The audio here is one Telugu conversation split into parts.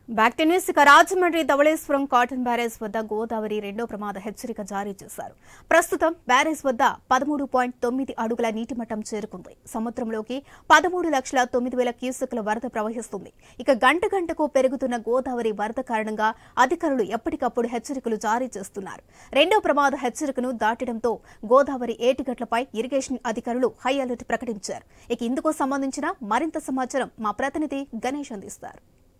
బ్యాక్ టు న్యూస్ ఇక రాజమండ్రి ధవళేశ్వరం కాటన్ బ్యారేజ్ వద్ద గోదావరి రెండో ప్రమాద హెచ్చరిక జారీ చేశారు ప్రస్తుతం బ్యారేజ్ వద్ద పదమూడు పాయింట్ తొమ్మిది అడుగుల నీటి మట్టం చేరుకుంది సముద్రంలోకి పదమూడు లక్షల తొమ్మిది వేల క్యూసెక్ల వరద ప్రవహిస్తుంది ఇక గంట గంటకు పెరుగుతున్న గోదావరి వరద కారణంగా అధికారులు ఎప్పటికప్పుడు హెచ్చరికలు జారీ చేస్తున్నారు రెండో ప్రమాద హెచ్చరికను దాటడంతో గోదావరి ఏటిగట్లపై ఇరిగేషన్ అధికారులు హై అలర్ట్ ప్రకటించారు ఇక ఇందుకు సంబంధించిన మరింత సమాచారం మా ప్రతినిధి గణేష్ అందిస్తారు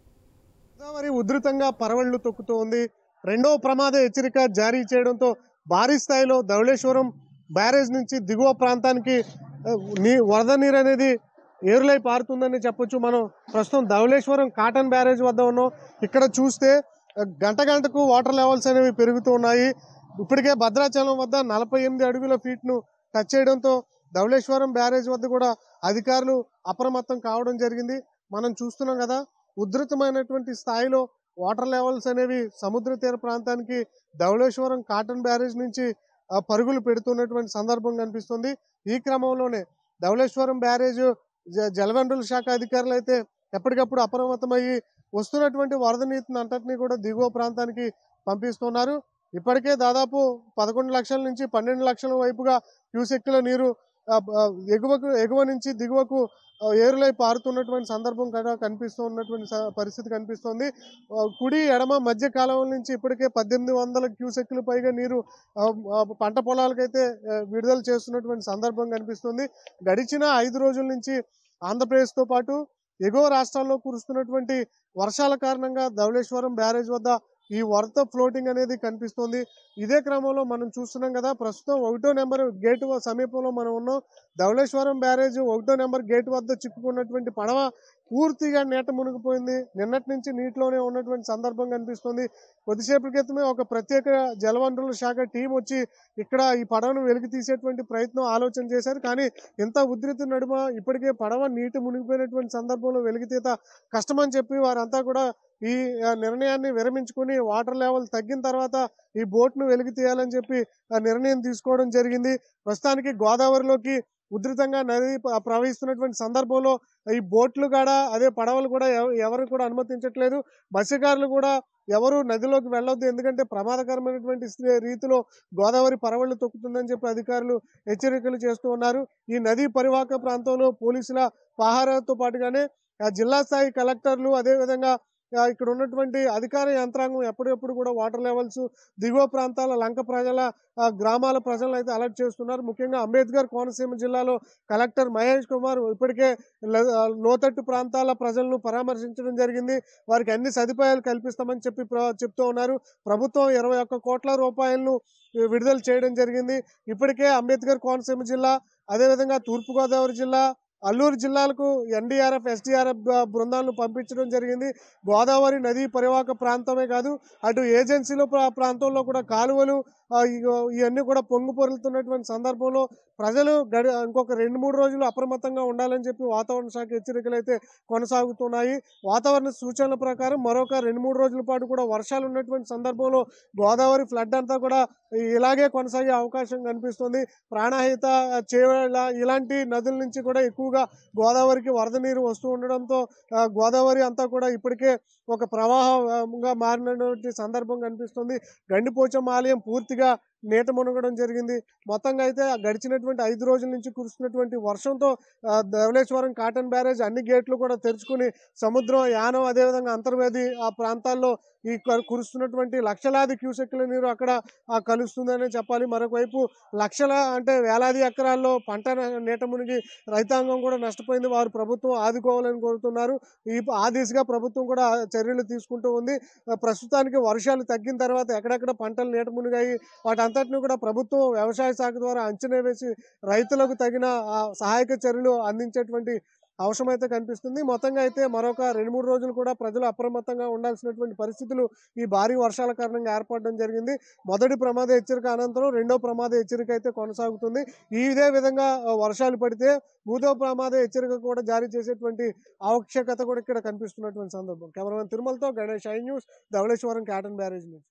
గోదావరి ఉధృతంగా పరవళ్లు తొక్కుతోంది రెండో ప్రమాద హెచ్చరిక జారీ చేయడంతో భారీ స్థాయిలో ధవళేశ్వరం బ్యారేజ్ నుంచి దిగువ ప్రాంతానికి ఆ, నీ వరద నీరు అనేది ఏరులై పారుతుందని చెప్పొచ్చు మనం ప్రస్తుతం ధవళేశ్వరం కాటన్ బ్యారేజ్ వద్ద ఉన్నాం ఇక్కడ చూస్తే ఆ, గంట గంటకు వాటర్ లెవెల్స్ అనేవి పెరుగుతూ ఉన్నాయి ఇప్పటికే భద్రాచలం వద్ద నలభై ఎనిమిది అడుగుల ఫీట్ను టచ్ చేయడంతో ధవళేశ్వరం బ్యారేజ్ వద్ద కూడా అధికారులు అప్రమత్తం కావడం జరిగింది మనం చూస్తున్నాం కదా ఉధృతమైనటువంటి స్థాయిలో వాటర్ లెవెల్స్ అనేవి సముద్ర తీర ప్రాంతానికి ధవళేశ్వరం కాటన్ బ్యారేజ్ నుంచి ఆ, పరుగులు పెడుతున్నటువంటి సందర్భం కనిపిస్తుంది ఈ క్రమంలోనే ధవళేశ్వరం బ్యారేజ్ జ- జలవనరుల శాఖ అధికారులు అయితే ఎప్పటికప్పుడు అప్రమత్తమయ్యి వస్తున్నటువంటి వరద నీటిని అంతటినీ కూడా దిగువ ప్రాంతానికి పంపిస్తున్నారు ఇప్పటికే దాదాపు పదకొండు లక్షల నుంచి పన్నెండు లక్షల వైపుగా క్యూసెక్కుల నీరు ఆ, ఆ, ఎగువకు ఎగువ నుంచి దిగువకు ఆ, ఏరులై పారుతున్నటువంటి సందర్భం కూడా కనిపిస్తూ ఉన్నటువంటి స- పరిస్థితి కనిపిస్తోంది ఆ, కుడి ఎడమ మధ్య కాలం నుంచి ఇప్పటికే పద్దెనిమిది వందల క్యూసెక్కులు పైగా నీరు ఆ, ఆ, పంట పొలాలకైతే ఆ, విడుదల చేస్తున్నటువంటి సందర్భం కనిపిస్తుంది గడిచిన ఐదు రోజుల నుంచి ఆంధ్రప్రదేశ్తో పాటు ఎగువ రాష్ట్రాల్లో కురుస్తున్నటువంటి వర్షాల కారణంగా ధవళేశ్వరం బ్యారేజ్ వద్ద ఈ వరద ఫ్లోటింగ్ అనేది కనిపిస్తుంది ఇదే క్రమంలో మనం చూస్తున్నాం కదా ప్రస్తుతం ఒకటో నెంబర్ గేట్ సమీపంలో మనం ఉన్నాం ధవళేశ్వరం బ్యారేజ్ ఒకటో నెంబర్ గేట్ వద్ద చిక్కుకున్నటువంటి పడవ పూర్తిగా నీట మునిగిపోయింది నిన్నటి నుంచి నీటిలోనే ఉన్నటువంటి సందర్భం కనిపిస్తుంది కొద్దిసేపటి క్రితమే ఒక ప్రత్యేక జలవనరుల శాఖ టీం వచ్చి ఇక్కడ ఈ పడవను వెలికి తీసేటువంటి ప్రయత్నం ఆలోచన చేశారు కానీ ఇంత ఉధృతి నడుమ ఇప్పటికే పడవ నీటి మునిగిపోయినటువంటి సందర్భంలో వెలికితీత కష్టమని చెప్పి వారంతా కూడా ఈ ఆ, నిర్ణయాన్ని విరమించుకుని వాటర్ లెవెల్ తగ్గిన తర్వాత ఈ బోట్ ను వెలికి తీయాలని చెప్పి ఆ నిర్ణయం తీసుకోవడం జరిగింది ప్రస్తుతానికి గోదావరిలోకి ఉధృతంగా నది ప- ప్రవహిస్తున్నటువంటి సందర్భంలో ఈ బోట్లు కూడా అదే పడవలు కూడా ఎవ- ఎవరు కూడా అనుమతించట్లేదు మత్స్యకారులు కూడా ఎవరు నదిలోకి వెళ్ళొద్దు ఎందుకంటే ప్రమాదకరమైనటువంటి స్థి- రీతిలో గోదావరి పరవళ్లు తొక్కుతుందని చెప్పి అధికారులు హెచ్చరికలు చేస్తూ ఉన్నారు ఈ నదీ పరివాహక ప్రాంతంలో పోలీసుల పహారాతో పాటుగానే ఆ జిల్లా స్థాయి కలెక్టర్లు అదేవిధంగా ఆ, ఇక్కడ ఉన్నటువంటి అధికార యంత్రాంగం ఎప్పటికప్పుడు కూడా వాటర్ లెవెల్స్ దిగువ ప్రాంతాల లంక ప్రజల ఆ, గ్రామాల ప్రజలను అయితే అలర్ట్ చేస్తున్నారు ముఖ్యంగా అంబేద్కర్ కోనసీమ జిల్లాలో కలెక్టర్ మహేష్ కుమార్ ఇప్పటికే ల- ఆ, లోతట్టు ప్రాంతాల ప్రజలను పరామర్శించడం జరిగింది వారికి అన్ని సదుపాయాలు కల్పిస్తామని చెప్పి ప్ర- చెప్తూ ఉన్నారు ప్రభుత్వం ఇరవై ఒక్క కోట్ల రూపాయలను విడుదల చేయడం జరిగింది ఇప్పటికే అంబేద్కర్ కోనసీమ జిల్లా అదేవిధంగా తూర్పుగోదావరి జిల్లా అల్లూరు జిల్లాలకు ఎన్డీఆర్ఎఫ్ ఎస్డీఆర్ఎఫ్ బృందాలను పంపించడం జరిగింది గోదావరి నదీ పరివాహక ప్రాంతమే కాదు అటు ఏజెన్సీలో ప్రా- ప్రాంతంలో కూడా కాలువలు ఆ, ఇగో ఇవన్నీ కూడా పొంగు పొరులుతున్నటువంటి సందర్భంలో ప్రజలు గడి ఇంకొక రెండు మూడు రోజులు అప్రమత్తంగా ఉండాలని చెప్పి వాతావరణ శాఖ హెచ్చరికలు అయితే కొనసాగుతున్నాయి వాతావరణ సూచనల ప్రకారం మరొక రెండు మూడు రోజుల పాటు కూడా వర్షాలు ఉన్నటువంటి సందర్భంలో గోదావరి ఫ్లడ్ అంతా కూడా ఇలాగే కొనసాగే అవకాశం కనిపిస్తుంది ప్రాణహిత చేవేళ ఇలాంటి నదుల నుంచి కూడా ఎక్కువగా గోదావరికి వరద నీరు వస్తూ ఉండడంతో ఆ, గోదావరి అంతా కూడా ఇప్పటికే ఒక ప్రవాహంగా మారినటువంటి సందర్భం కనిపిస్తుంది గండిపోచమ్మ ఆలయం పూర్తిగా నీట మునగడం జరిగింది మొత్తంగా అయితే ఆ గడిచినటువంటి ఐదు రోజుల నుంచి కురుస్తున్నటువంటి వర్షంతో ఆ, ధవళేశ్వరం కాటన్ బ్యారేజ్ అన్ని గేట్లు కూడా తెరుచుకుని సముద్రం యానం అదేవిధంగా అంతర్వేది ఆ ప్రాంతాల్లో ఈ కు- కురుస్తున్నటువంటి లక్షలాది క్యూసెక్ల నీరు అక్కడ ఆ, కలుస్తుందనే చెప్పాలి మరొక వైపు లక్షల అంటే వేలాది ఎకరాల్లో పంట న- నీట మునిగి రైతాంగం కూడా నష్టపోయింది వారు ప్రభుత్వం ఆదుకోవాలని కోరుతున్నారు ఈ ఆ దిశగా ప్రభుత్వం కూడా చర్యలు తీసుకుంటూ ఉంది ఆ, ప్రస్తుతానికి వర్షాలు తగ్గిన తర్వాత ఎక్కడెక్కడ పంటలు నీట మునిగాయి వాటంతటిని కూడా ప్రభుత్వం వ్యవసాయ శాఖ ద్వారా అంచనా వేసి రైతులకు తగిన ఆ, సహాయక చర్యలు అందించేటువంటి అవసరం అయితే కనిపిస్తుంది మొత్తంగా అయితే మరొక రెండు మూడు రోజులు కూడా ప్రజలు అప్రమత్తంగా ఉండాల్సినటువంటి పరిస్థితులు ఈ భారీ వర్షాల కారణంగా ఏర్పడడం జరిగింది మొదటి ప్రమాద హెచ్చరిక అనంతరం రెండో ప్రమాద హెచ్చరిక అయితే కొనసాగుతుంది ఈ ఇదే విధంగా ఆ, వర్షాలు పడితే మూడో ప్రమాద హెచ్చరిక కూడా జారీ చేసేటువంటి ఆవశ్యకత కూడా ఇక్కడ కనిపిస్తున్నటువంటి సందర్భం కెమెరామెన్ తిరుమలతో Ganesh I news Dhavaleswaram Cotton barrage నుంచి